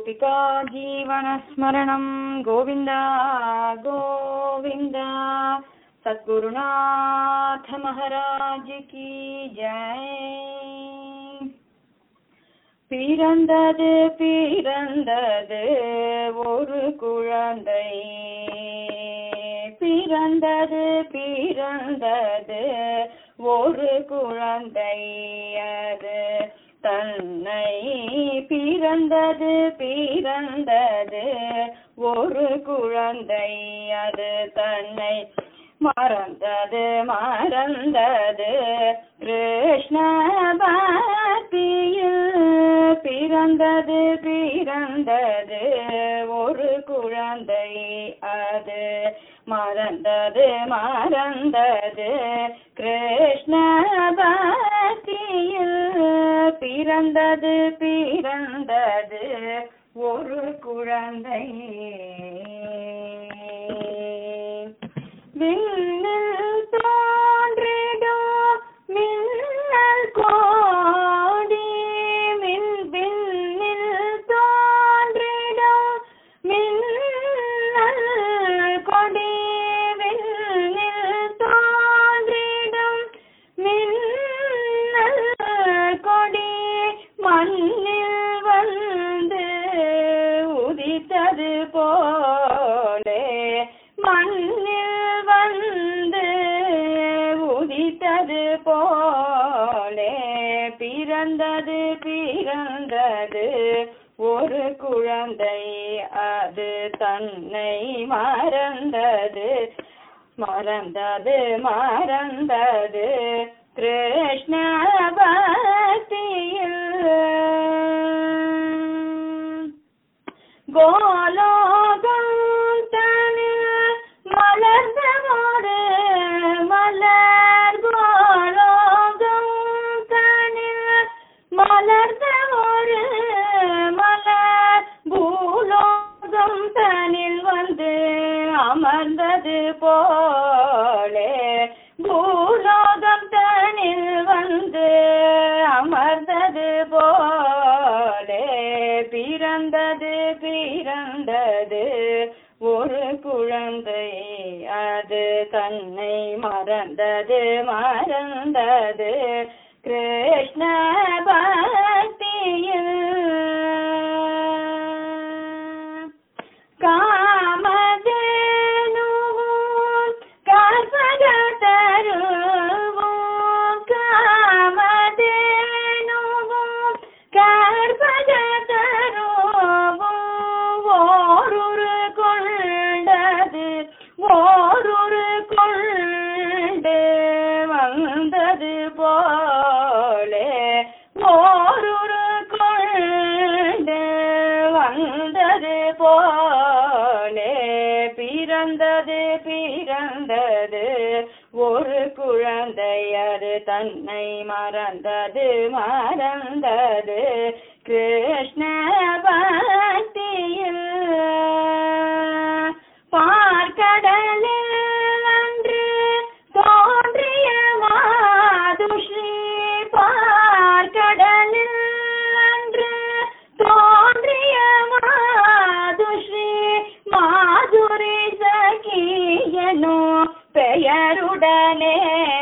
गोपिका जीवनस्मरणं गोविन्द गोविन्द सद्गुरुनाथ महाराज की जय பிறந்தது பிறந்தது ஒரு குழந்தை பிறந்தது பிறந்தது ஒரு குழந்தை அது தன்னை பிறந்தது பிறந்தது ஒரு குழந்தை அது தன்னை மறந்தது மறந்தது கிருஷ்ண பக்தியில் பிறந்தது பிறந்தது ஒரு குழந்தை அது மறந்தது மறந்தது கிருஷ்ண பக்தியில் பிறந்தது பிறந்தது ஒரு குழந்தை விண்ணில் தோன்றிடும் மின்னல் கோடி மின் விண்ணில் தோன்றிடும் மின்னல் கொடி விண்ணில் தோன்றிடும் மின்னல் கொடி மண்ணில் வந்து உதித்தது போலே மண்ணில் வந்து உதித்தது போலே பிறந்தது பிறந்தது ஒரு குழந்தை அது தன்னை மறந்தது மறந்தது மறந்தது கிருஷ்ண பக்தியில் கோலோகம் தனில் மலர்ந்த ஒரு மலர் கோலோகம் தனில் மலர்ந்த ஒரு மலர் பூலோகம் தனில் வந்து அமர்ந்தது போலே பூலோகம் தனில் வந்து அமர்ந்தது போலே பிறந்தது பிறந்தது ஒரு குழந்தை அது தன்னை மறந்தது மறந்தது கிருஷ்ண பக்தியில் காமதேனுவும் கற்பகத்தருவும் காமதேனுவும் கற்பகத்தருவும் ஓருரு கொண்டது ஓருரு கொண்டு வந்தது போலே ஓருரு கொண்டு வந்தது போலே பிறந்தது பிறந்தது ஒரு குழந்தை அது தன்னை மறந்தது மறந்தது கிருஷ்ண பக்தியில் பார்க்கடலில் அன்று தோன்றிய மாதுஸ்ரீ பார்க்கடலில் அன்று தோன்றிய மாதுஸ்ரீ மாதுரி சகியனோ பெயருடனே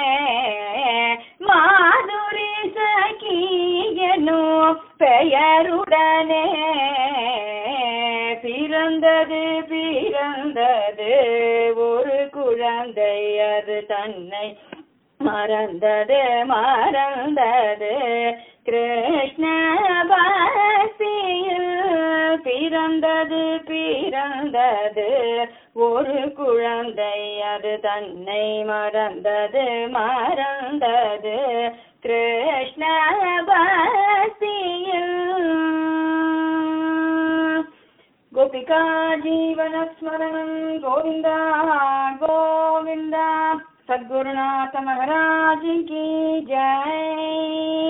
மாதுரி சகியனோ பெயருடனே பிறந்தது பிறந்தது ஒரு குழந்தை அது தன்னை மறந்தது மறந்தது கிருஷ்ண பக்தியில் பிறந்தது பிறந்தது ஒரு குழந்தை அது தன்னை மறந்தது மறந்தது கிருஷ்ண பக்தியில் गोपिका जीवनस्मरणं गोविन्द गोविन्द सद्गुरुनाथ महाराज की जय